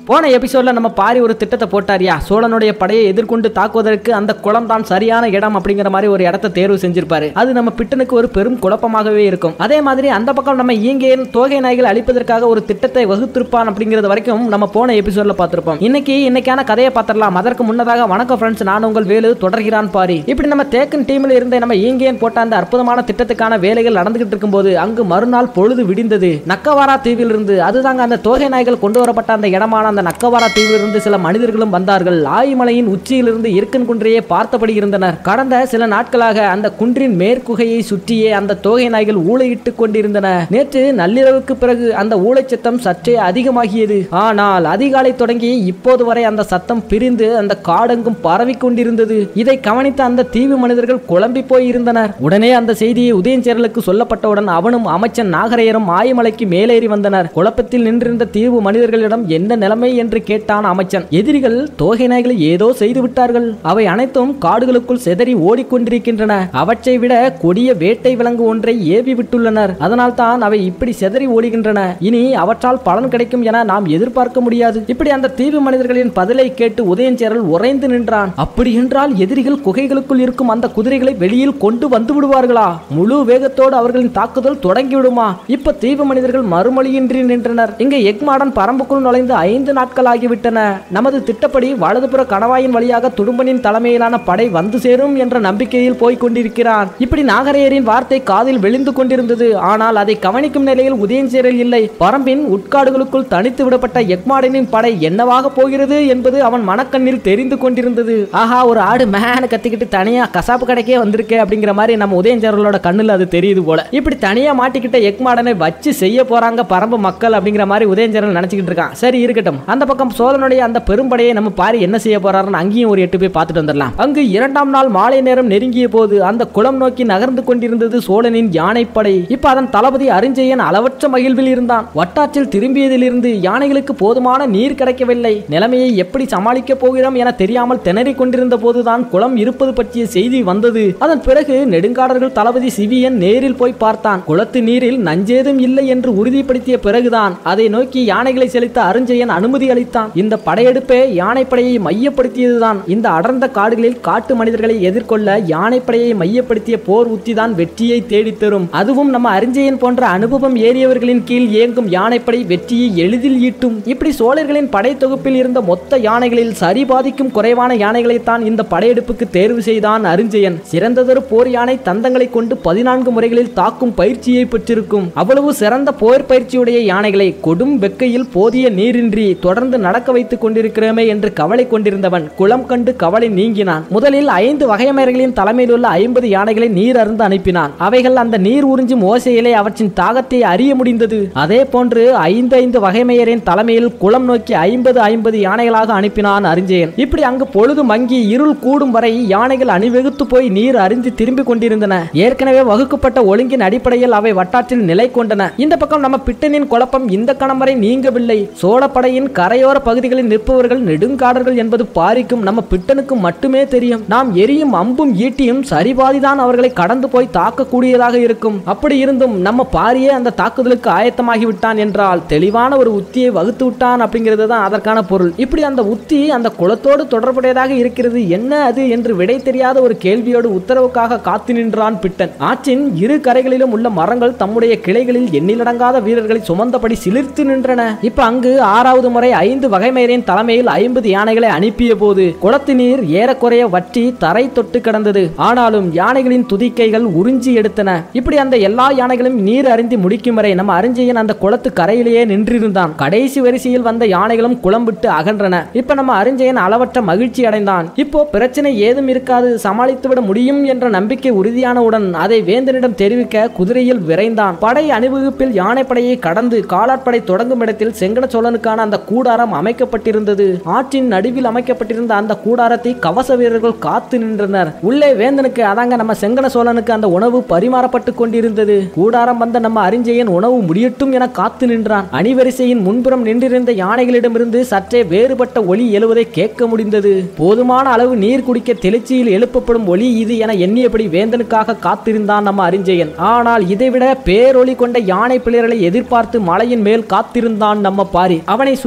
போன எபிசோட்ல நம்ம பாரி ஒரு திட்டத்தை போட்டாரியா சோழனுடைய படையை எதிர்கொண்டு தாக்குவதற்கு அந்த குளம் தான் சரியான இடம் அப்படிங்கிற மாதிரி ஒரு இடத்தை தேர்வு செஞ்சிருப்பாரு அது நம்ம பிட்டனுக்கு ஒரு பெரும் குழப்பமாகவே இருக்கும் அதே மாதிரி அந்த பக்கம் நம்ம ஈங்கேன் தோகை நாய்கள் அழிப்பதற்காக ஒரு திட்டத்தை வகுத்திருப்பான் அப்படிங்கிறது வரைக்கும் நம்ம போன எபிசோட்ல பார்த்திருப்போம் இன்னைக்கு இன்னைக்கான கதையை பார்த்திடலாம் அதற்கு முன்னதாக வணக்கம் ஃப்ரெண்ட்ஸ் நான் உங்கள் வேலு தொடர்கிறான் பாரி இப்படி நம்ம தேக்கன் டீம்ல இருந்த நம்ம ஈங்கேன் போட்ட அந்த அற்புதமான திட்டத்துக்கான வேலைகள் நடந்துகிட்டு இருக்கும்போது அங்கு மறுநாள் பொழுது விடிந்தது நக்கவாரா தீவில் இருந்து அதுதாங்க அந்த தோகை நாய்கள் கொண்டு வரப்பட்ட அந்த இடமான அந்த நக்கவாரா தீவில் இருந்து சில மனிதர்களும் வந்தார்கள் ஆயிமலையின் உச்சியிலிருந்து இருக்கன் குன்றையே பார்த்தபடி இருந்தனர் கடந்த சில நாட்களாக அந்த குன்றின் மேற்குகையை சுற்றியே அந்த தோகை நாய்கள் ஊளையிட்டுக் கொண்டிருந்தன நேற்று நள்ளிரவுக்கு பிறகு அந்த ஊளைச் சத்தம் சற்றே அதிகமாகியது ஆனால் அதிகாலை தொடங்கி இப்போது வரை அந்த சத்தம் பிரிந்து அந்த காடெங்கும் பரவி கொண்டிருந்தது இதை கவனித்த அந்த தீவு மனிதர்கள் குழம்பி போய் இருந்தனர் உடனே அந்த செய்தியை உதயஞ்சேரலுக்கு சொல்லப்பட்டவுடன் அவனும் அமைச்சன் நாகரையரும் ஆயமலைக்கு மேலேறி வந்தனர் குழப்பத்தில் நின்றிருந்த தீவு மனிதர்களிடம் என்ன நிலைமை என்று கேட்டான் அமைச்சன் எதிரிகள் தோகை நாய்களை ஏதோ செய்து விட்டார்கள் அவை அனைத்தும் காடுகளுக்குள் செதறி ஓடிக்கொண்டிருக்கின்றன அவற்றை விட கொடிய வேட்டை விலங்கு ஒன்றை ஏவி விட்டுள்ளனர் அதனால் தான் அவை இப்படி செதறி ஓடுகின்றன இனி அவற்றால் பலன் கிடைக்கும் என நாம் எதிர்பார்க்க முடியாது இப்படி அந்த தீவு மனிதர்களின் பதிலை கேட்டு உதயஞ்சேரல் உறைந்து நின்றான் அப்படி என்றால் எதிரிகள் குகைகளுக்குள் இருக்கும் அந்த குதிரைகளை வெளியில் கொண்டு வந்து விடுவார்களா முழு வேகத்தோடு அவர்களின் தாக்குதல் தொடங்கி விடுமா இப்ப தீவு மனிதர்கள் மறுமொழியின்றி நின்றனர் இங்க எக்மாடன் பரம்புக்குள் நுழைந்து ஐந்து நாட்கள் ஆகிவிட்டன நமது திட்டப்படி வலதுபுற கணவாயின் வழியாக துடும்பனின் தலைமையிலான படை வந்து சேரும் என்ற நம்பிக்கையில் போய் கொண்டிருக்கிறான் இப்படி நாகரையரின் வார்த்தை காதில் விழுந்து கொண்டிருந்தது ஆனால் அதை கவனிக்கும் நிலையில் உதயஞ்சேரல் இல்லை பரம்பின் உட்காடுகளுக்குள் தனித்து விடப்பட்ட எக்மாடனின் படை என்னவாக போகிறது என்பது அவன் மனக்கண்ணில் தெரிந்து கொண்டிருந்தது ஆஹா ஒரு ஆடு மேன கத்திக்கிட்டு தனியா கசாப்பு கடைக்கே வந்திருக்கே அப்படிங்கிற மாதிரி நம்ம உதயஞ்சேரலோட கண்ணுல அது தெரியுது போல இப்படி தனியா மாட்டிக்கிட்ட எக்மாடனை வச்சு செய்ய போறாங்க பரம்பு மக்கள் அப்படிங்கிற மாதிரி உதயஞ்சேரல் நினைச்சுக்கிட்டு இருக்கான் சரி இருக்கட்டும் அந்த பக்கம் சோழனுடைய அந்த பெரும்படையை நம்ம பாரி என்ன செய்ய போறாருன்னு அங்கேயும் ஒரு எட்டு போய் பார்த்துட்டு வந்துடலாம் அங்கு இரண்டாம் நாள் மாலை நேரம் நெருங்கிய போது அந்த குளம் நோக்கி நகர்ந்து கொண்டிருந்தது சோழனின் யானைப்படை இப்ப அதன் தளபதி அரிஞ்சயன் அளவற்ற மகிழ்வில் இருந்தான் வட்டாற்றில் திரும்பியதிலிருந்து யானைகளுக்கு போதுமான நீர் கிடைக்கவில்லை நிலைமையை எப்படி சமாளிக்க போகிறோம் என தெரியாமல் திணறிக் கொண்டிருந்த போதுதான் குளம் இருப்பது பற்றிய செய்தி வந்தது அதன் பிறகு நெடுங்காடர்கள் தளபதி சிவியன் நேரில் போய் பார்த்தான் குளத்து நீரில் நஞ்சேதும் இல்லை என்று உறுதிப்படுத்திய பிறகுதான் அதை நோக்கி யானைகளை செலுத்த அருஞ்சயன் அனுமதி அளித்தான் இந்த படையெடுப்பே யானைப்படையை மையப்படுத்தியதுதான் இந்த அடர்ந்த காடுகளில் காட்டு மனிதர்களை எதிர்கொள்ள யானைப்படையை மையப்படுத்திய போர் உத்திதான் வெற்றியை தேடித்தரும் அதுவும் நம்ம அரிஞ்சயன் போன்ற அனுபவம் ஏறியவர்களின் கீழ் இயங்கும் யானைப்படை வெற்றியை எளிதில் ஈட்டும் இப்படி சோழர்களின் படை தொகுப்பில் இருந்த மொத்த யானைகளில் சரிபாதிக்கும் குறைவான யானைகளைத்தான் இந்த படையெடுப்புக்கு தேர்வு செய்தான் அரிஞ்சயன் சிறந்ததொரு போர் யானை தந்தங்களை கொண்டு பதினான்கு முறைகளில் தாக்கும் பயிற்சியை பெற்றிருக்கும் அவ்வளவு சிறந்த போர் பயிற்சியுடைய யானைகளை கொடும் வெக்கையில் போதிய நீரின்றி தொடர்ந்து நடக்க வைத்துக் கொண்டிருக்கிறோமே என்று கவலை கொண்டிருந்தவன் குளம் கண்டு கவலை நீங்கினான் முதலில் ஐந்து வகையமையர்களின் தலைமையில் உள்ள ஐம்பது யானைகளை நீர் அருந்து அனுப்பினான் அவைகள் அந்த நீர் உறிஞ்சும் ஓசையிலே அவற்றின் தாகத்தை அறிய முடிந்தது அதே போன்று ஐந்து ஐந்து வகைமையரின் தலைமையில் குளம் நோக்கி ஐம்பது ஐம்பது யானைகளாக அனுப்பினான் அரிஞ்சயன் இப்படி அங்கு பொழுது மங்கி இருள் கூடும் வரை யானைகள் அணிவகுத்து போய் நீர் அறிந்து திரும்பிக் கொண்டிருந்தன ஏற்கனவே வகுக்கப்பட்ட ஒழுங்கின் அடிப்படையில் அவை வட்டாற்றில் நிலை கொண்டன இந்த பக்கம் நம்ம பிட்டனின் குழப்பம் இந்த கணம் வரை நீங்கவில்லை சோழப்படையின் கரையோர பகுதிகளில் நிற்பவர்கள் நெடுங்காடர்கள் என்பது பாரிக்கும் நம்ம பிட்டனுக்கும் மட்டுமே தெரியும் நாம் எரியும் அம்பும் ஈட்டியும் சரிபாதிதான் அவர்களை கடந்து போய் தாக்கக்கூடியதாக இருக்கும் அப்படி இருந்தும் நம்ம பாரியே அந்த தாக்குதலுக்கு ஆயத்தமாகி விட்டான் என்றால் தெளிவான ஒரு உத்தியை வகுத்து விட்டான் அப்படிங்கிறது தான் அதற்கான பொருள் இப்படி அந்த உத்தி அந்த குலத்தோடு தொடர்புடையதாக இருக்கிறது என்ன அது என்று விடை தெரியாத ஒரு கேள்வியோடு உத்தரவுக்காக காத்து நின்றான் பிட்டன் ஆற்றின் இரு கரைகளிலும் உள்ள மரங்கள் தம்முடைய கிளைகளில் எண்ணிலடங்காத வீரர்களை சுமந்தபடி சிலிர்த்து நின்றன இப்ப அங்கு ஆறாவது முறை ஐந்து வகைமையரின் தலைமையில் ஐம்பது யானைகளை அனுப்பிய போது குளத்து நீர் ஏறக்குறைய வற்றி தரை தொட்டு கிடந்தது ஆனாலும் யானைகளின் துதிக்கைகள் உறிஞ்சி எடுத்தன இப்படி அந்த எல்லா யானைகளும் நீர் அருந்தி முடிக்கும் வரை நம்ம அரிஞ்சயன் அந்த குளத்து கரையிலேயே நின்றிருந்தான் கடைசி வரிசையில் வந்த யானைகளும் குளம் விட்டு அகன்றன இப்ப நம்ம அரிஞ்சயன் அளவற்ற மகிழ்ச்சி அடைந்தான் இப்போ பிரச்சனை ஏதும் இருக்காது சமாளித்து விட முடியும் என்ற நம்பிக்கை உறுதியானவுடன் அதை வேந்தனிடம் தெரிவிக்க குதிரையில் விரைந்தான் படை அணிவகுப்பில் யானைப்படையை கடந்து காலாட்படை தொடங்கும் இடத்தில் செங்கன சோழனுக்கான அந்த கூடாரம் அமைக்கப்பட்டிருந்தது ஆற்றின் நடுவில் அமைக்கப்பட்டிருந்த அந்த கூடாரத்தை கவச வீரர்கள் காத்து நின்றனர் உள்ளே வேந்தனுக்கு அதாங்க நம்ம செங்கன சோழனுக்கு அந்த உணவு பரிமாறப்பட்டு கொண்டிருந்தது கூடாரம் வந்த நம்ம அரிஞ்சயன் உணவு முடியட்டும் என காத்து நின்றான் அணிவரிசையின் முன்புறம் நின்றிருந்த யானைகளிடமிருந்து சற்றே வேறுபட்ட ஒலி எழுவதை கேட்க முடிந்தது போதுமான அளவு நீர் குடிக்க தெளிச்சியில் எழுப்பப்படும் ஒலி இது என எண்ணியபடி வேந்தனுக்காக காத்திருந்தான் நம்ம அரிஞ்சயன் ஆனால் இதைவிட பேரொளி கொண்ட யானை பிளர்களை எதிர்பார்த்து மலையின் மேல் காத்திருந்தான் நம்ம பாரி அவனை சுற்றி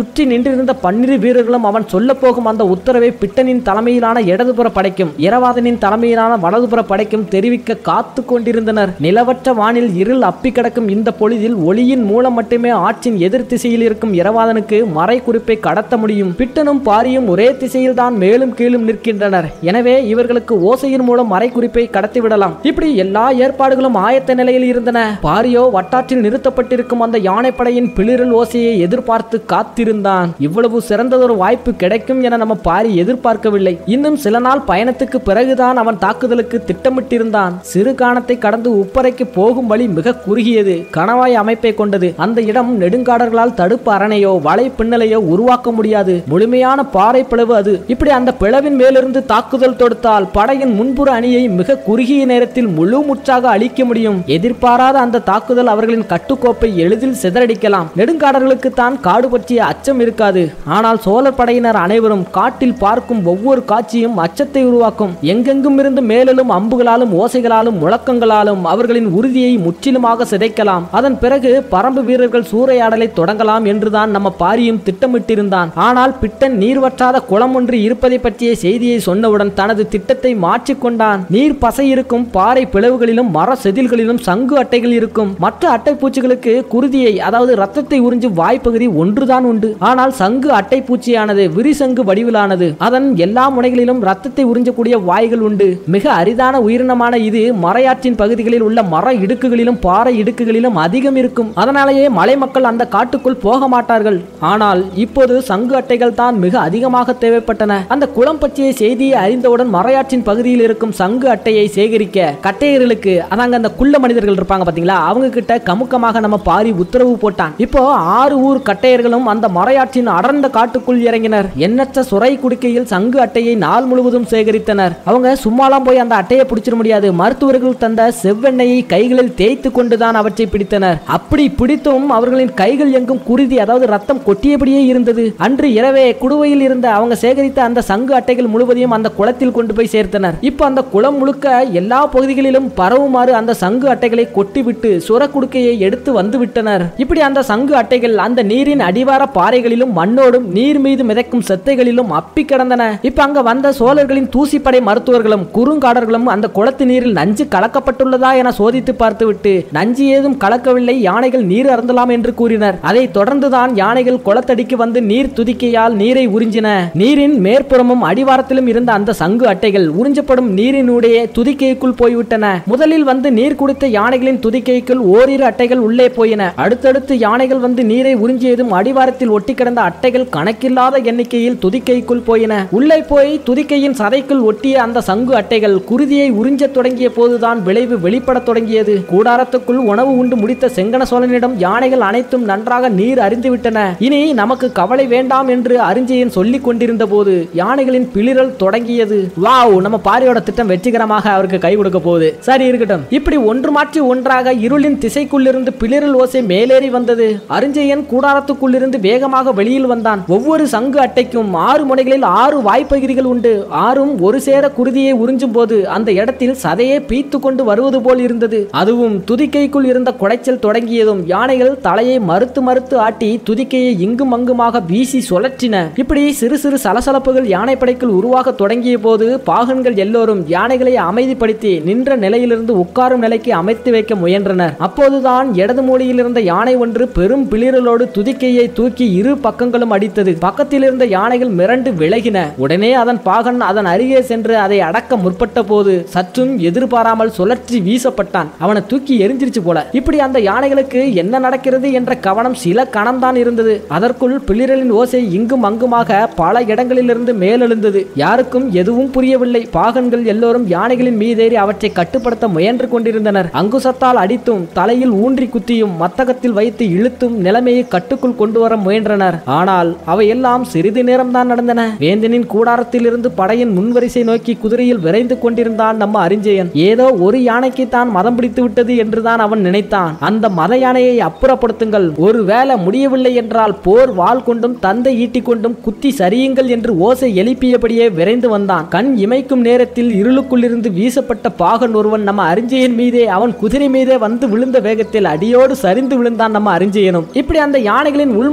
சுற்றி நின்றிருந்த பன்னிரு வீரர்களும் அவன் சொல்ல போகும் அந்த உத்தரவை பிட்டனின் தலைமையிலான இடதுபுற படைக்கும் இரவாதனின் தலைமையிலான வலதுபுற படைக்கும் தெரிவிக்க காத்து கொண்டிருந்தனர் நிலவற்ற வானில் இருள் அப்பி கிடக்கும் இந்த பொழுதில் ஒளியின் மூலம் மட்டுமே ஆற்றின் எதிர் திசையில் இருக்கும் இரவாதனுக்கு மறை குறிப்பை கடத்த முடியும் பிட்டனும் பாரியும் ஒரே திசையில் தான் மேலும் கீழும் நிற்கின்றனர் எனவே இவர்களுக்கு ஓசையின் மூலம் மறை குறிப்பை கடத்தி விடலாம் இப்படி எல்லா ஏற்பாடுகளும் ஆயத்த நிலையில் இருந்தன பாரியோ வட்டாற்றில் நிறுத்தப்பட்டிருக்கும் அந்த யானைப்படையின் பிளிரல் ஓசையை எதிர்பார்த்து காத்திருந்தான் இவ்வளவு சிறந்ததொரு வாய்ப்பு கிடைக்கும் என நம்ம பாரி எதிர்பார்க்கவில்லை இன்னும் சில நாள் பயணத்துக்கு பிறகுதான் அவன் தாக்குதலுக்கு திட்டமிட்டிருந்தான் சிறு காணத்தை கடந்து உப்பரைக்கு போகும் வழி மிக குறுகியது கணவாய் அமைப்பை கொண்டது அந்த இடம் நெடுங்காடர்களால் தடுப்பு அரணையோ வலை பின்னலையோ உருவாக்க முடியாது முழுமையான பாறை பிளவு அது இப்படி அந்த பிளவின் மேலிருந்து தாக்குதல் தொடுத்தால் படையின் முன்புற அணியை மிக குறுகிய நேரத்தில் முழு முற்றாக அழிக்க முடியும் எதிர்பாராத அந்த தாக்குதல் அவர்களின் கட்டுக்கோப்பை எளிதில் சிதறடிக்கலாம் நெடுங்காடர்களுக்கு தான் காடு பற்றிய அச்சம் இருக்காது ஆனால் சோழர் படையினர் அனைவரும் காட்டில் பார்க்கும் ஒவ்வொரு காட்சியும் அச்சத்தை உருவாக்கும் எங்கெங்கும் இருந்து மேலும் அம்புகளாலும் ஓசைகளாலும் முழக்கங்களாலும் அவர்களின் உறுதியை முற்றிலுமாக சிதைக்கலாம் அதன் பிறகு பரம்பு வீரர்கள் சூறையாடலை தொடங்கலாம் என்றுதான் நம்ம பாரியும் திட்டமிட்டிருந்தான் ஆனால் பிட்டன் நீர் வற்றாத குளம் ஒன்று இருப்பதை பற்றிய செய்தியை சொன்னவுடன் தனது திட்டத்தை மாற்றிக்கொண்டான் நீர் பசை இருக்கும் பாறை பிளவுகளிலும் மர செதில்களிலும் சங்கு அட்டைகள் இருக்கும் மற்ற அட்டை பூச்சிகளுக்கு குருதியை அதாவது ரத்தத்தை உறிஞ்சும் வாய்ப்பகுதி ஒன்றுதான் உண்டு ஆனால் சங்கு அட்டை பூச்சியானது விரிசங்கு வடிவிலானது அதன் எல்லா முனைகளிலும் ரத்தத்தை உறிஞ்சக்கூடிய வாய்கள் உண்டு மிக அரிதான உயிரினமான இது மறையாற்றின் பகுதிகளில் உள்ள மர இடுக்குகளிலும் பாறை இடுக்குகளிலும் அதிகம் இருக்கும் அதனாலேயே மலை மக்கள் அந்த காட்டுக்குள் போக மாட்டார்கள் ஆனால் இப்போது சங்கு அட்டைகள் தான் மிக அதிகமாக தேவைப்பட்டன அந்த குளம் பற்றிய செய்தியை அறிந்தவுடன் மறையாற்றின் பகுதியில் இருக்கும் சங்கு அட்டையை சேகரிக்க கட்டையர்களுக்கு அதாங்க அந்த குள்ள மனிதர்கள் இருப்பாங்க பாத்தீங்களா அவங்க கிட்ட கமுக்கமாக நம்ம பாரி உத்தரவு போட்டான் இப்போ ஆறு ஊர் கட்டையர்களும் அந்த மறையாற்றின் அடர்ந்த காட்டுக்குள் இறங்கினர் எண்ணற்ற சுரை குடுக்கையில் சங்கு அட்டையை நாள் முழுவதும் சேகரித்தனர் அவங்க சும்மாலாம் போய் அந்த அட்டையை பிடிச்சிட முடியாது மருத்துவர்கள் தந்த செவ்வெண்ணெயை கைகளில் தேய்த்து கொண்டுதான் அவற்றை பிடித்தனர் அப்படி பிடித்தும் அவர்களின் கைகள் எங்கும் குருதி அதாவது ரத்தம் கொட்டியபடியே இருந்தது அன்று இரவே குடுவையில் இருந்த அவங்க சேகரித்த அந்த சங்கு அட்டைகள் முழுவதையும் அந்த குளத்தில் கொண்டு போய் சேர்த்தனர் இப்போ அந்த குளம் முழுக்க எல்லா பகுதிகளிலும் பரவுமாறு அந்த சங்கு அட்டைகளை கொட்டிவிட்டு சுர குடுக்கையை எடுத்து வந்து விட்டனர் இப்படி அந்த சங்கு அட்டைகள் அந்த நீரின் அடிவார பாறைகளிலும் மண்ணோடும் நீர் மீது மிதக்கும் செத்தைகளிலும் அப்பி கிடந்தன இப்ப அங்க வந்த சோழர்களின் தூசிப்படை மருத்துவர்களும் குறுங்காடர்களும் அந்த குளத்து நீரில் நஞ்சு கலக்கப்பட்டுள்ளதா என சோதித்து பார்த்துவிட்டு நஞ்சு ஏதும் கலக்கவில்லை யானைகள் நீர் அருந்தலாம் என்று கூறினர் அதை தொடர்ந்துதான் யானைகள் குளத்தடிக்கு வந்து நீர் துதிக்கையால் நீரை உறிஞ்சின நீரின் மேற்புறமும் அடிவாரத்திலும் இருந்த அந்த சங்கு அட்டைகள் உறிஞ்சப்படும் நீரினுடைய துதிக்கைக்குள் போய்விட்டன முதலில் வந்து நீர் குடித்த யானைகளின் துதிக்கைக்குள் ஓரிரு அட்டைகள் உள்ளே போயின அடுத்தடுத்து யானைகள் வந்து நீரை உறிஞ்சியதும் அடிவாரத்தில் ஒட்டி கிடந்த அட்டைகள் கணக்கில்லாத எண்ணிக்கையில் துதிக்கைக்குள் போயின உள்ளே போய் துதிக்கையின் சதைக்குள் ஒட்டிய அந்த சங்கு அட்டைகள் குருதியை உறிஞ்சத் தொடங்கிய போதுதான் விளைவு வெளிப்படத் தொடங்கியது கூடாரத்துக்குள் உணவு உண்டு முடித்த செங்கன சோழனிடம் யானைகள் அனைத்தும் நன்றாக நீர் அறிந்துவிட்டன இனி நமக்கு கவலை வேண்டாம் என்று அரிஞ்சயன் சொல்லிக் கொண்டிருந்த போது யானைகளின் பிளிரல் தொடங்கியது வாவ் நம்ம பாரியோட திட்டம் வெற்றிகரமாக அவருக்கு கை கொடுக்க போகுது சரி இருக்கட்டும் இப்படி ஒன்று மாற்றி ஒன்றாக இருளின் திசைக்குள்ளிருந்து பிளிரல் ஓசை மேலேறி வந்தது அரிஞ்சயன் கூடாரத்துக்குள்ளிருந்து வேகமாக வெளியில் வந்தான் ஒவ்வொரு சங்கு அட்டைக்கும் ஆறு முனைகளில் ஆறு வாய்ப்பகுதிகள் உண்டு ஆறும் ஒரு சேர குருதியை உறிஞ்சும் போது அந்த இடத்தில் சதையே பீத்து கொண்டு வருவது போல் இருந்தது அதுவும் துதிக்கைக்குள் இருந்த குடைச்சல் தொடங்கியதும் யானைகள் தலையை மறுத்து மறுத்து ஆட்டி துதிக்கையை இங்கும் அங்குமாக வீசி சுழற்றின இப்படி சிறு சிறு சலசலப்புகள் யானைப்படைக்குள் உருவாக தொடங்கிய போது பாகன்கள் எல்லோரும் யானைகளை அமைதிப்படுத்தி நின்ற நிலையிலிருந்து உட்காரும் நிலைக்கு அமைத்து வைக்க முயன்றனர் அப்போதுதான் இடது மூலையில் இருந்த யானை ஒன்று பெரும் பிளிரலோடு துதிக்கையை தூக்கி இரு பக்கங்களும் அடித்தது பக்கத்தில் இருந்த யானைகள் மிரண்டு விலகின உடனே அதன் பாகன் அதன் அருகே சென்று அதை அடக்க முற்பட்ட போது சற்றும் எதிர்பாராமல் சுழற்றி வீசப்பட்டான் அவனை தூக்கி எரிஞ்சிருச்சு போல இப்படி அந்த யானைகளுக்கு என்ன நடக்கிறது என்ற கவனம் சில கணம்தான் இருந்தது அதற்குள் பிளிரலின் ஓசை இங்கும் அங்குமாக பல இடங்களிலிருந்து மேலெழுந்தது யாருக்கும் எதுவும் புரியவில்லை பாகன்கள் எல்லோரும் யானைகளின் மீதேறி அவற்றை கட்டுப்படுத்த முயன்று கொண்டிருந்தனர் அங்குசத்தால் அடித்தும் தலையில் ஊன்றி குத்தியும் மத்தகத்தில் வைத்து இழுத்தும் நிலைமையை கட்டுக்குள் கொண்டு வர முயன்றனர் ஆனால் அவையெல்லாம் சிறிது நேரம்தான் நடந்தன வேந்தனின் கூடாரத்தில் இருந்து படையின் முன்வரிசை நோக்கி குதிரையில் விரைந்து கொண்டிருந்தான் நம்ம அரிஞ்சயன் ஏதோ ஒரு யானைக்கு தான் மதம் பிடித்து விட்டது என்றுதான் அவன் நினைத்தான் அந்த மத யானையை அப்புறப்படுத்துங்கள் ஒருவேளை முடியவில்லை என்றால் போர் வாள் கொண்டும் தந்தை ஈட்டிக் கொண்டும் குத்தி சரியுங்கள் என்று ஓசை எழுப்பியபடியே விரைந்து வந்தான் கண் இமைக்கும் நேரத்தில் இருளுக்குள்ளிருந்து வீசப்பட்ட பாகன் ஒருவன் நம்ம அரிஞ்சயன் மீதே அவன் குதிரை மீதே வந்து விழுந்த வேகத்தில் அடியோடு சரிந்து விழுந்தான் நம்ம அரிஞ்சயனும் இப்படி அந்த யானைகளின் உள்மூக்கில்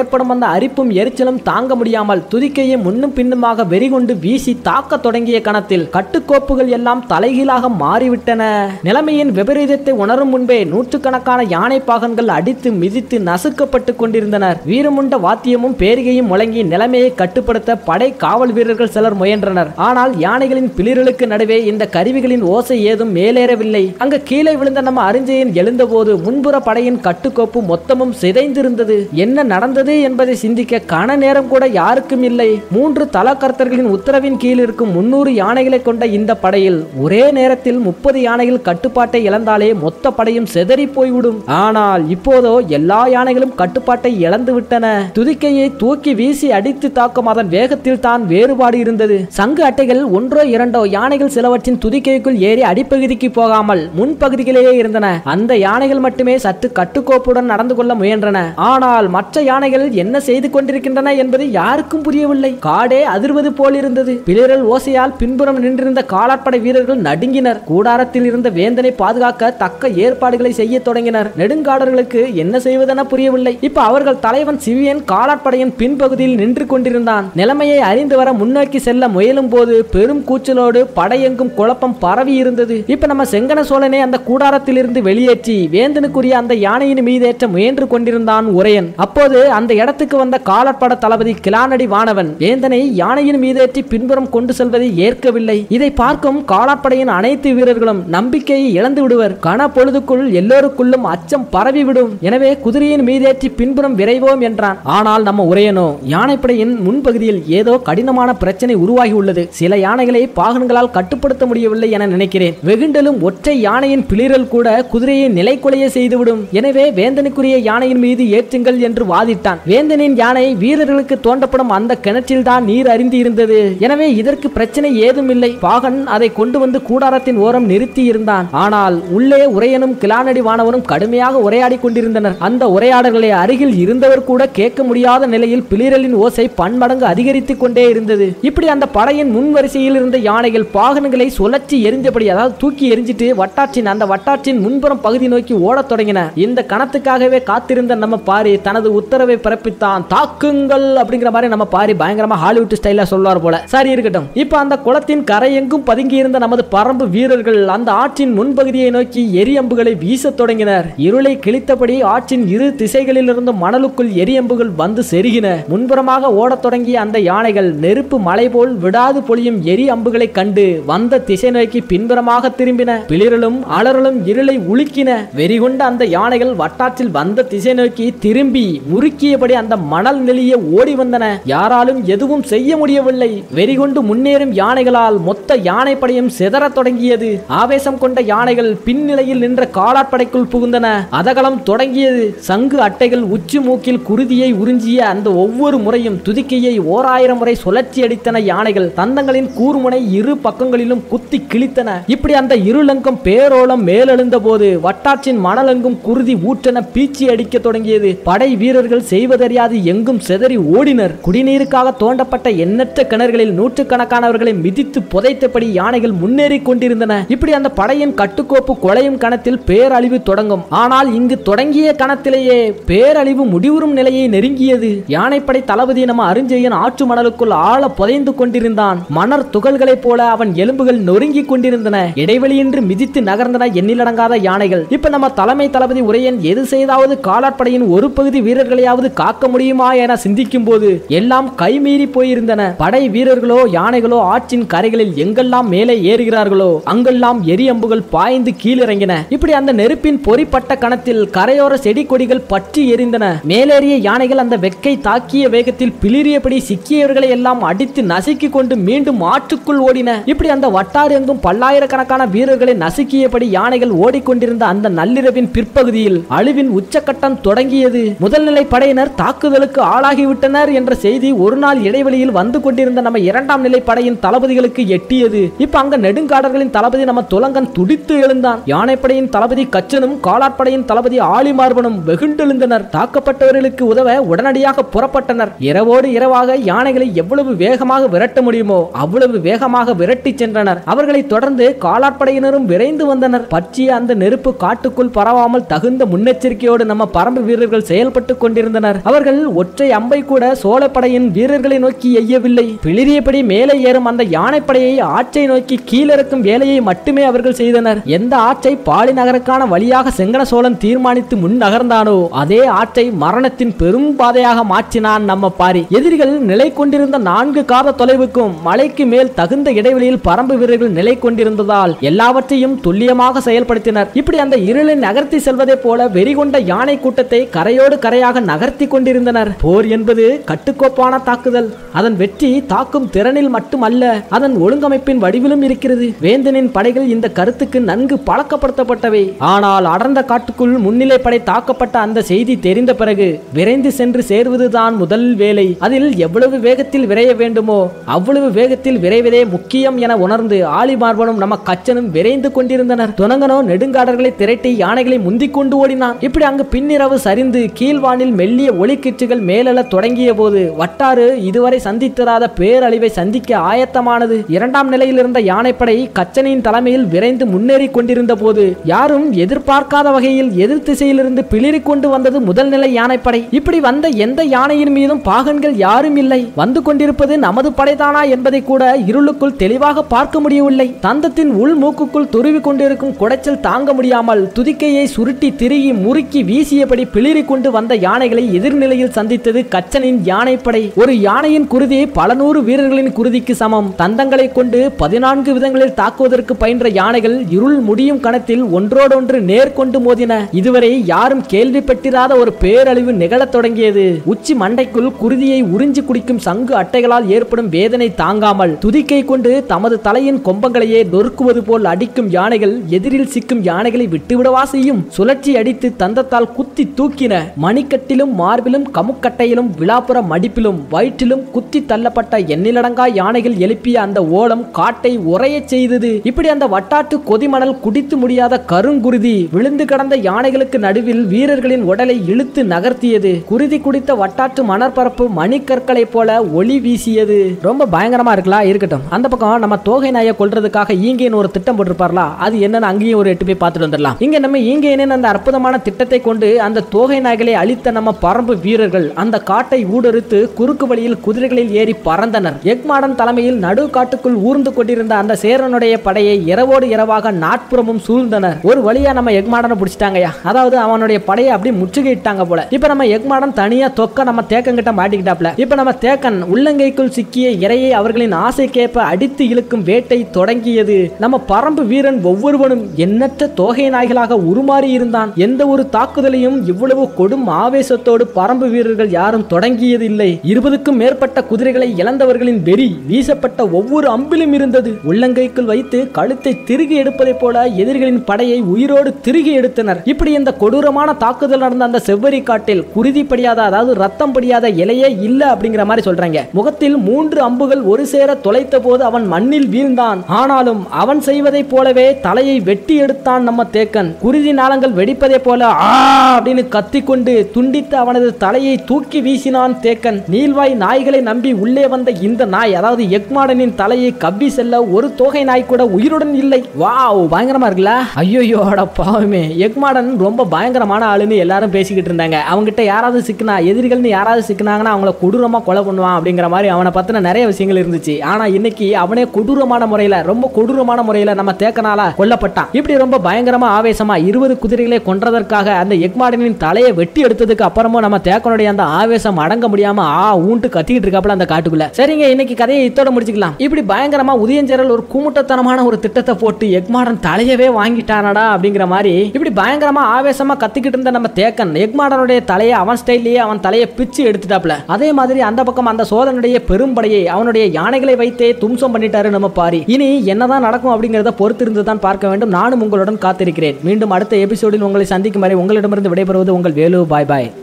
ஏற்படும் அந்த அரிப்பும் எரிச்சலும் தாங்க முடியாமல் துதிக்கையை முன்னும் பின்னுமாக வெறிகொண்டு வீசி தாக்க தொடங்கிய கணத்தில் கட்டுக்கோப்புகள் எல்லாம் தலைகீழாக மாறிவிட்டன நிலைமையின் விபரீதத்தை உணரும் முன்பே நூற்றுக்கணக்கான யானை பாகன்கள் அடித்து மிதித்து நசுக்கப்பட்டு கொண்டிருந்தனர் வீரமுண்ட வாத்தியமும் பேரிகையும் முழங்கி நிலைமையை கட்டுப்படுத்த படை காவல் வீரர்கள் சிலர் முயன்றனர் ஆனால் யானைகளின் பிளிர்களுக்கு நடுவே இந்த கருவிகளின் ஓசை ஏதும் மேலேறவில்லை அங்கு கீழே விழுந்த நம்ம அரிஞ்சயன் எழுந்தபோது முன்புற படையின் கட்டுக்கோப்பு மொத்தமும் சிதைந்திருந்தது என்ன நடந்தது என்பதை சிந்திக்க கன நேரம் கூட யாருக்கும் இல்லை மூன்று தலக்கர்த்தர்களின் உத்தரவின் கீழ் இருக்கும் முன்னூறு யானைகளை கொண்ட இந்த படையில் ஒரே நேரத்தில் முப்பது யானைகள் கட்டுப்பாட்டை இழந்தாலே மொத்த படையும் செதறி போய்விடும் ஆனால் இப்போதோ எல்லா யானைகளும் கட்டுப்பாட்டை இழந்து விட்டன துதிக்கையை தூக்கி வீசி அடித்து தாக்கும் அதன் வேகத்தில் தான் வேறுபாடு இருந்தது சங்கு அட்டைகள் ஒன்றோ இரண்டோ யானைகள் சிலவற்றின் துதிக்கைக்குள் ஏறி அடிப்பகுதிக்கு போகாமல் முன்பகுதியிலேயே இருந்தன அந்த யானைகள் மட்டுமே சற்று கட்டுக்கோப்புடன் நடந்து கொள்ள முயன்றன ஆனால் மற்ற யானைகள் என்ன செய்து கொண்டிருக்கின்றன என்பது யாருக்கும் புரியவில்லை காடே அதிர்வது போல் இருந்தது பிளிரல் ஓசையால் பின்புறம் நின்றிருந்த காலாட்படை வீரர்கள் நடுங்கினர் கூடாரத்தில் இருந்த வேந்தனை பாதுகாக்க தக்க ஏற்பாடுகளை செய்ய தொடங்கினர் நெடுங்காடர்களுக்கு என்ன செய்வதென புரியவில்லை இப்ப அவர்கள் தலைவன் சிவியன் காலாட்படையின் பின்பகுதியில் நின்று கொண்டிருந்தான் நிலைமையை அறிந்து வர முன்னோக்கி செல்ல முயலும் போது பெரும் கூச்சலோடு படையெங்கும் குழப்பம் பரவி இருந்தது இப்ப நம்ம செங்கன சோழனை அந்த கூடாரத்தில் இருந்து வெளியேற்றி வேந்தனுக்குரிய அந்த யானையின் மீதேற்ற முயன்று கொண்டிருந்தான் உரையன் அப்போது அந்த இடத்துக்கு வந்த காலாட்பட தளபதி கிளானடி வானவன் வேந்தனை யானையின் மீதேற்றி பின்புறம் கொண்டு செல்வதை ஏற்கவில்லை இதை பார்க்கும் காலாட்படையின் அனைத்து வீரர்களும் நம்பிக்கையை இழந்து விடுவர் கன பொழுதுக்குள் எல்லோருக்குள்ளும் அச்சம் பரவிவிடும் எனவே குதிரையின் மீதேற்றி பின்புறம் விரைவோம் என்றான் ஆனால் நம்ம உரையனோ யானைப்படையின் முன்பகுதியில் ஏதோ கடினமான பிரச்சனை உருவாகி உள்ளது சில யானைகளை பாகன்களால் கட்டுப்படுத்த முடியவில்லை என நினைக்கிறேன் வெகுண்டலும் ஒற்றை யானையின் பிளிரல் கூட குதிரையை நிலைக்குலைய செய்துவிடும் எனவே வேந்தனுக்குரிய யானையின் மீது ஏற்றுங்கள் என்று வாதிட்டான் வேந்தனின் யானை வீரர்களுக்கு தோண்டப்படும் அந்த கிணற்றில் தான் நீர் அறிந்து இருந்தது எனவே இதற்கு பிரச்சனை ஏதும் இல்லை பாகன் அதை கொண்டு வந்து கூடாரத்தின் ஓரம் நிறுத்தி இருந்தான் ஆனால் உள்ளே உரையனும் கிளானடி வானவனும் கடுமையாக உரையாடி கொண்டிருந்தனர் அந்த உரையாடல்களை அருகில் இருந்தவர் கூட கேட்க முடியாத நிலையில் பிளிரலின் ஓசை பன்மடங்கு அதிகரித்துக் கொண்டே இருந்தது இப்படி அந்த படையின் முன் வரிசையில் இருந்த யானைகள் பாகன்களை சுழற்றி எரிஞ்சபடி அதாவது தூக்கி எரிஞ்சிட்டு வட்டாற்றின் அந்த வட்டாற்றின் முன்புறம் பகுதி நோக்கி ஓடத் தொடங்கின இந்த கணத்துக்காகவே காத்திருந்த நம்ம பாரி தனது உத்தரவை பிறப்பித்தான் தாக்குங்கள் அப்படிங்கிற மாதிரி நம்ம பாரி பயங்கரமா ஹாலிவுட் ஸ்டைலா சொல்வார் போல சரி இருக்கட்டும் இப்ப அந்த குளத்தின் கரையெங்கும் பதுங்கி இருந்த நமது பரம்பு வீரர்கள் அந்த ஆற்றின் முன்பகுதியை நோக்கி எரியம்புகளை வீசத் தொடங்கினர் இருளை கிழித்தபடி ஆற்றின் இரு திசைகளில் இருந்து மணலுக்குள் எரியம்புகள் வந்து செருகின முன்புறமாக ஓடத் தொடங்கிய அந்த யானைகள் நெருப்பு மலை போல் விடாது பொழியும் எரி அம்புகளை கண்டு வந்த திசை நோக்கி பின்புறமாக திரும்பின பிளிரலும் அலறலும் இருளை உலுக்கின வெறிகொண்ட அந்த யானைகள் வட்டாற்றில் வந்த திசை நோக்கி திரும்பி முறுக்கியபடி அந்த மணல் நெளிய ஓடி வந்தன யாராலும் எதுவும் செய்ய முடியவில்லை வெறிகொண்டு முன்னேறும் யானைகளால் மொத்த யானை படையும் சிதறத் தொடங்கியது ஆவேசம் கொண்ட யானைகள் பின்னிலையில் நின்ற காலாட்படைக்குள் புகுந்தன அதகலம் தொடங்கியது சங்கு அட்டைகள் உச்சி மூக்கில் குருதியை உறிஞ்சிய அந்த ஒவ்வொரு முறையும் துதிக்கையை ஓராயிரம் முறை சுழற்சி அடித்தன யானைகள் தந்தங்களின் கூர்முனை இரு பக்கங்களிலும் குத்தி கிழித்தன இப்படி அந்த இருளங்கம் பேரோளம் மேலெழுந்த போது வட்டாற்றின் மணலெங்கும் குருதி ஊற்றென பீச்சி அடிக்க தொடங்கியது படை வீரர்கள் செய்வதறியாது எங்கும் சிதறி ஓடினர் குடிநீருக்காக தோண்டப்பட்ட எண்ணற்ற கிணறுகளில் நூற்றுக்கணக்கானவர்களை மிதித்து புதைத்தபடி யானைகள் முன்னேறி கொண்டிருந்தன இப்படி அந்த படையின் கட்டுக்கோப்பு கொலையும் கணத்தில் பேரழிவு தொடங்கும் ஆனால் இங்கு தொடங்கிய கணத்திலேயே பேரழிவு முடிவுறும் நிலையை நெருங்கியது யானைப்படை தளபதி நம்ம அருஞ்செயன் ஆற்று மணலுக்குள் ஆழ புதைந்து கொண்டிருந்தான் மணர் துகள்களைப் போல அவன் எலும்புகள் நொறுங்கிக் கொண்டிருந்தன இடைவெளியின்றி மிதித்து நகர்ந்தன எண்ணிலடங்காத யானைகள் இப்ப நம்ம தலைமை தளபதி உரையன் எது செய்தாவது காலாட்படையின் ஒரு பகுதி வீரர்களையாவது காக்க முடியுமா என சிந்திக்கும் போது எல்லாம் கைமீறி போயிருந்தன படை வீரர்களோ யானைகளோ ஆற்றின் கரைகளில் எங்கெல்லாம் மேலே ஏறுகிறார்களோ அங்கெல்லாம் எரியம்புகள் பாய்ந்து கீழிறங்கின இப்படி அந்த நெருப்பின் பொறிப்பட்ட கணத்தில் கரையோர செடி கொடிகள் பற்றி எரிந்தன மேலேறிய யானைகள் அந்த வெக்கை தாக்கிய வேகத்தில் பிளிரியபடி சிக்கியவர்களை எல்லாம் அடித்து நசுக்கி கொண்டு மீண்டும் ஆற்றுக்குள் ஓடின இப்படி அந்த வட்டார் எங்கும் பல்லாயிரக்கணக்கான வீரர்களை நசுக்கியபடி யானைகள் ஓடிக்கொண்டிருந்த அந்த நள்ளிரவின் பிற்பகுதியில் அழிவின் உச்சக்கட்டம் தொடங்கியது முதல்நிலை படையினர் தாக்குதலுக்கு ஆளாகிவிட்டனர் என்ற செய்தி ஒரு நாள் இடைவெளியில் வந்து கொண்டிருந்த நம்ம இரண்டாம் நிலை படையின் தளபதிகளுக்கு எட்டியது இப்ப அங்க நெடுங்காடர்களின் தளபதி நம்ம துலங்கன் துடித்து எழுந்தான் யானைப்படையின் தளபதி கச்சனும் காலாட்படையின் தளபதி ஆலிமார்பனும் வெகுண்டெழுந்தனர் தாக்கப்பட்டவர்களுக்கு உதவ உடனடியாக புறப்பட்டனர் இரவோடு இரவாக யானைகளை எவ்வளவு வேகமாக விரட்ட முடியுமோ அவ்வளவு வேகமாக விரட்டி சென்றனர் அவர்களை தொடர்ந்து காலாட்படையினரும் விரைந்து வந்தனர் பற்றிய அந்த நெருப்பு காட்டுக்குள் பரவாமல் தகுந்த முன்னெச்சரிக்கையோடு நம்ம பரம்பு வீரர்கள் செயல்பட்டு கொண்டிருந்தனர் கொண்டிருந்தனர் அவர்கள் ஒற்றை அம்பை கூட சோழப்படையின் வீரர்களை நோக்கி எய்யவில்லை பிளிரியபடி மேலே ஏறும் அந்த யானைப்படையை ஆற்றை நோக்கி கீழிறக்கும் வேலையை மட்டுமே அவர்கள் செய்தனர் எந்த ஆற்றை பாலி நகருக்கான வழியாக செங்கன சோழன் தீர்மானித்து முன் நகர்ந்தானோ அதே ஆற்றை மரணத்தின் பெரும் பாதையாக மாற்றினான் நம்ம பாரி எதிரிகள் நிலை கொண்டிருந்த நான்கு காத தொலைவுக்கும் மலைக்கு மேல் தகுந்த இடைவெளியில் பரம்பு வீரர்கள் நிலை கொண்டிருந்ததால் எல்லாவற்றையும் துல்லியமாக செயல்படுத்தினர் இப்படி அந்த இருளை நகர்த்தி செல்வதைப் போல வெறிகொண்ட யானை கூட்டத்தை கரையோடு கரையாக நகர்த்தி கொண்டிருந்தனர் போர் என்பது கட்டுக்கோப்பான தாக்குதல் அதன் வெற்றி தாக்கும் திறனில் மட்டுமல்ல அதன் ஒழுங்கமைப்பின் வடிவிலும் இருக்கிறது வேந்தனின் படைகள் இந்த கருத்துக்கு நன்கு பழக்கப்படுத்தப்பட்டவை ஆனால் அடர்ந்த காட்டுக்குள் முன்னிலை படை தாக்கப்பட்ட அந்த செய்தி தெரிந்த பிறகு விரைந்து சென்று சேர்வதுதான் முதல் வேலை அதில் எவ்வளவு வேகத்தில் விரைய வேண்டுமோ அவ்வளவு வேகத்தில் விரைவதே முக்கியம் என உணர்ந்து ஆலிமார்பனும் நம்ம கச்சனும் விரைந்து கொண்டிருந்தனர் துணங்கனோ நெடுங்காடர்களை திரட்டி யானைகளை முந்திக் கொண்டு ஓடினான் இப்படி அங்கு பின்னிரவு சரிந்து கீழ்வானில் மெல்லிய ஒளிக்கிற்றுகள் மேலெழத் தொடங்கிய போது வட்டாறு இதுவரை சந்தித்திராத பேரழிவை சந்திக்க ஆயத்தமானது இரண்டாம் நிலையில் இருந்த யானைப்படை கச்சனின் தலைமையில் விரைந்து முன்னேறி கொண்டிருந்த போது யாரும் எதிர்பார்க்காத வகையில் எதிர் திசையிலிருந்து பிளிரிக் கொண்டு வந்தது முதல் நிலை யானைப்படை இப்படி வந்த எந்த யானையின் மீதும் பாகன்கள் யாரும் இல்லை வந்து கொண்டிருப்பது நமது படைதானா என்பதை கூட இருளுக்குள் தெளிவாக பார்க்க முடியவில்லை தந்தத்தின் உள் மூக்குக்குள் துருவி கொண்டிருக்கும் குடைச்சல் தாங்க முடியாமல் துதிக்கையை சுருட்டி திருகி முறுக்கி வீசியபடி பிளிரிக் கொண்டு வந்த யானைகளை எதிர்நிலையில் சந்தித்தது கச்சனின் யானைப்படை ஒரு யானையின் குருதி பல நூறு வீரர்களின் குருதிக்கு சமம் தந்தங்களை கொண்டு பதினான்கு விதங்களில் தாக்குவதற்கு பயின்ற யானைகள் இருள் முடியும் கணத்தில் ஒன்றோடொன்று நேர்கொண்டு மோதின இதுவரை யாரும் கேள்விப்பட்டிராத ஒரு பேரழிவு நிகழத் தொடங்கியது உச்சி மண்டைக்குள் குருதியை உறிஞ்சி குடிக்கும் சங்கு அட்டைகளால் ஏற்படும் வேதனை தாங்காமல் துதிக்கை கொண்டு தமது தலையின் கொம்பங்களையே நொறுக்குவது போல் அடிக்கும் யானைகள் எதிரில் சிக்கும் யானைகளை விட்டுவிடவா செய்யும் சுழற்சி அடித்து தந்தத்தால் குத்தி தூக்கின மணிக்கட்டிலும் மார்பிலும் கமுக்கட்டையிலும் விழாப்புற மடிப்பிலும் வயிற்றிலும் குத்தி தள்ளப்பட்ட எண்ணிலடங்கா யானைகள் எழுப்பிய அந்த ஓலம் காட்டை உறையச் செய்தது இப்படி அந்த வட்டாட்டு கொதிமணல் குடித்து முடியாத கருங்குருதி விழுந்து கடந்த யானைகளுக்கு நடுவில் வீரர்களின் உடலை இழுத்து நகர்த்தியது குருதி குடித்த வட்டாட்டு மணற்பரப்பு மணிக்கற்களை போல ஒளி வீசியது ரொம்ப பயங்கரமா இருக்கலாம் இருக்கட்டும் அந்த பக்கம் நம்ம தோகை நாயை கொல்றதுக்காக ஈங்கையின் ஒரு திட்டம் போட்டிருப்பார்ல அது என்னன்னு அங்கேயும் ஒரு எட்டு போய் பார்த்துட்டு வந்துடலாம் இங்க நம்ம ஈங்கையனின் அந்த அற்புதமான திட்டத்தை கொண்டு அந்த தோகை நாய்களை அழித்த நம்ம பரம்பு வீரர்கள் அந்த காட்டை ஊடறுத்து குறுக்கு வழியில் குதிரைகளில் ஏறி பறந்தனர் எக்மாடன் தலைமையில் நடு காட்டுக்குள் ஊர்ந்து கொண்டிருந்த அந்த சேரனுடைய படையை இரவோடு இரவாக நாட்புறமும் சூழ்ந்தனர் ஒரு வழியா நம்ம எக்மாடனை பிடிச்சிட்டாங்கயா அதாவது அவனுடைய படையை அப்படி முற்றுகையிட்டாங்க போல இப்ப நம்ம எக்மாடன் தனியா தொக்க நம்ம தேக்கங்கிட்ட மாட்டிக்கிட்டாப்ல இப்ப நம்ம தேக்கன் உள்ளங்கைக்குள் சிக்கிய இரையை அவர்களின் ஆசைக்கேற்ப அடித்து இழுக்கும் வேட்டை தொடங்கியது நம்ம பரம்பு வீரன் ஒவ்வொருவனும் எண்ணற்ற தோகை நாய்களாக உருமாறி இருந்தான் எந்த ஒரு தாக்குதலையும் இவ்வளவு கொடும் ஆவேசத்தோடு பரம்பு வீரர்கள் யாரும் தொடங்கியதில்லை இருபதுக்கும் மேற்பட்ட குதிரைகளை இழந்தவர்களின் வெறி வீசப்பட்ட ஒவ்வொரு அம்பிலும் இருந்தது உள்ளங்கைக்குள் வைத்து கழுத்தை திருகி எடுப்பதைப் போல எதிரிகளின் படையை உயிரோடு திருகி எடுத்தனர் இப்படி இந்த கொடூரமான தாக்குதல் நடந்த அந்த செவ்வரி காட்டில் குருதி படியாத அதாவது ரத்தம் படியாத இலையே இல்ல அப்படிங்கிற மாதிரி சொல்றாங்க முகத்தில் மூன்று அம்புகள் ஒரு சேர தொலைத்த போது அவன் மண்ணில் வீழ்ந்தான் ஆனாலும் அவன் செய்வதைப் போலவே தலையை வெட்டி எடுத்தான் நம்ம தேக்கன் குருதி நாளங்கள் வெடிப்பதைப் போல ஆ அப்படின்னு கத்திக்கொண்டு துண்டித்து அவனது தலையை தூக்கி வீசினான் தேக்கன் நீல்வாய் நாய்களை நம்பி உள்ளே வந்த இந்த நாய் அதாவது எக்மாடனின் தலையை கவ்வி செல்ல ஒரு தோகை நாய் கூட உயிருடன் இல்லை வாவ் பயங்கரமா இருக்குல்ல ஐயோ பாவமே எக்மாடன் ரொம்ப பயங்கரமான ஆளுன்னு எல்லாரும் பேசிக்கிட்டு இருந்தாங்க அவங்ககிட்ட யாராவது சிக்கினா எதிரிகள்னு யாராவது சிக்கினாங்கன்னா அவங்கள கொடூரமா கொலை பண்ணுவான் அப்படிங்கிற மாதிரி அவனை பத்தின நிறைய விஷயங்கள் இருந்துச்சு ஆனா இன்னைக்கு அவனே கொடூரமான முறையில ரொம்ப கொடூரமான முறையில நம்ம தேக்கனால கொல்லப்பட்டான் இப்படி ரொம்ப பயங்கரமா ஆவேசமா இருபது குதிரைகளை கொன்றதற்காக அந்த எக்மாடனின் தலையை வெட்டி எடுத்ததுக்கு அப்புறமும் நம்ம தேக்கனுடைய அந்த ஆவேசம் அடங்க முடியாம ஆ ஊன்ட்டு கத்திக்கிட்டு இருக்காப்புல அந்த காட்டுக்குள்ள சரிங்க இன்னைக்கு கதையை இத்தோட முடிச்சுக்கலாம் இப்படி பயங்கரமா உதயஞ்சரல் ஒரு கூமுட்டத்தனமான ஒரு திட்டத்தை போட்டு எக்மாடன் தலையவே வாங்கிட்டானடா அப்படிங்கிற மாதிரி இப்படி பயங்கரமா ஆவேசமா கத்திக்கிட்டு இருந்த நம்ம தேக்கன் எக்மாடனுடைய தலையை அவன் ஸ்டைல்லயே அவன் தலையை பிச்சு எடுத்துட்டாப்ல அதே மாதிரி அந்த பக்கம் அந்த சோதனுடைய பெரும்படையை அவனுடைய யானைகளை வைத்தே தும்சம் பண்ணிட்டாரு நம்ம பாரி இனி என்னதான் நடக்கும் அப்படிங்கறத பொறுத்திருந்து தான் பார்க்க வேண்டும் நானும் உங்களுடன் காத்திருக்கிறேன் மீண்டும் அடுத்த எபிசோடில் உங்களை சந்திக்கும் வரை உங்களிடமிருந்து விடைபெறுவது உங்கள் வேலு பாய் பாய்